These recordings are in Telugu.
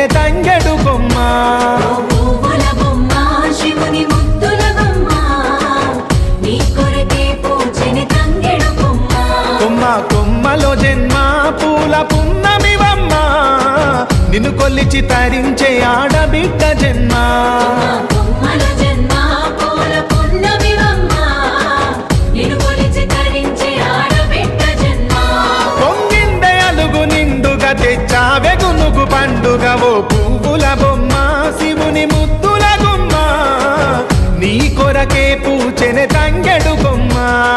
పూచెనే తంగెడు కొమ్మ పువ్వుల బొమ్మ శివుని ముద్దుల బొమ్మ నీ కొరకే పూజని తంగెడు బొమ్మ కొమ్మ కొమ్మలో జన్మ పూల పున్నమివమ్మ నిన్ను కొల్లిచి తరించే ఆడబిడ్డ జన్మ బొమ్మల జన్మ పూల పున్నమివమ్మ నిన్ను కొలిచి తరించి ఆడబిడ్డ జన్మ పొంగిండే అలుగు నిండుగా తెచ్చావె గునుగు పండుగ ఓ పువ్వుల బొమ్మ శివుని ముద్దుల గుమ్మ నీ కొరకే పూచెనే తంగెడు కొమ్మ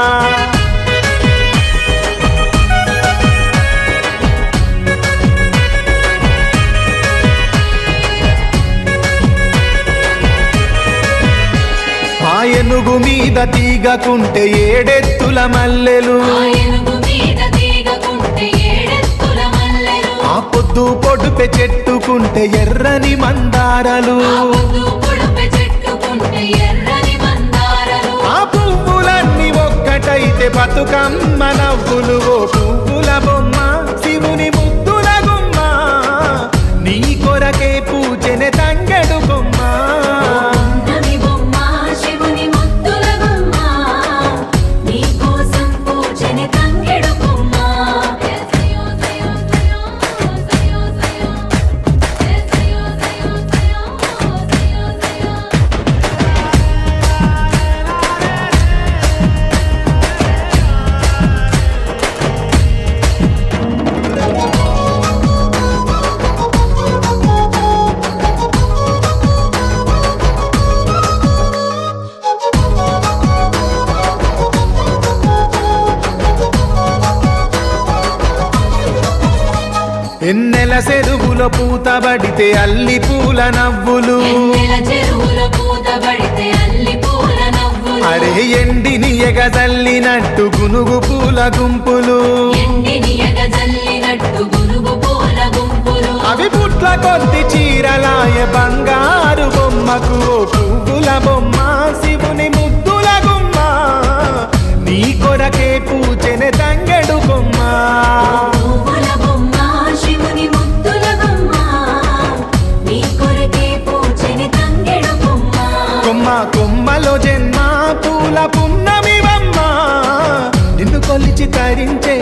ఆ ఏనుగు మీద తీగకుంటే ఏడెత్తుల మల్లెలు ఆయనకు మీద తీగకుంటే ఏడెత్తుల మల్లెలు ఆ పొద్దు పొడుపె చెట్టుకుంటే ఎర్రని మందారలు పొద్దు పొడుపు చెట్టుకుంటే ఎర్రని మందారలు ఆ పువ్వులన్నీ ఒక్కటైతే బతుకమ్మ నవ్వులు ఓ పువ్వుల బొమ్మ శివుని ముద్దుల గుమ్మ నీ కొరకే పూజనే తంగెడు బొమ్మ నవి బొమ్మ శివుని ముద్దుల బొమ్మ నీ కోసం పూజని తంగెడు బొమ్మ సయో సయో సయో సయో సయో సయో సయో సయో సయో ఎన్నెల చెరువులో పూతబడితే అల్లి పూల నవ్వులు ఎన్నెల చెరువుల పూతబడితే అల్లి పూల నవ్వులు అరే ఎండిని ఎగజల్లినట్టు గునుగు పూల గుంపులు ఎండిని ఎగజల్లినట్టు గురుగు పూల గుంపులు అవి పుట్ల కొద్ది చీరలాయ బంగారు బొమ్మకు ఓ పువ్వుల బొమ్మ శివుని ముద్దుల గుమ్మ నీ కొరకే పూచెనే తంగెడు బొమ్మ పువ్వుల బొమ్మ శివుని ముద్దుల బొమ్మ నీ కొరకే పూజని తంగెడు బొమ్మ కొమ్మ కొమ్మలో జన్మ పూల పున్నమివమ్మ నిన్ను కొలిచి తరించే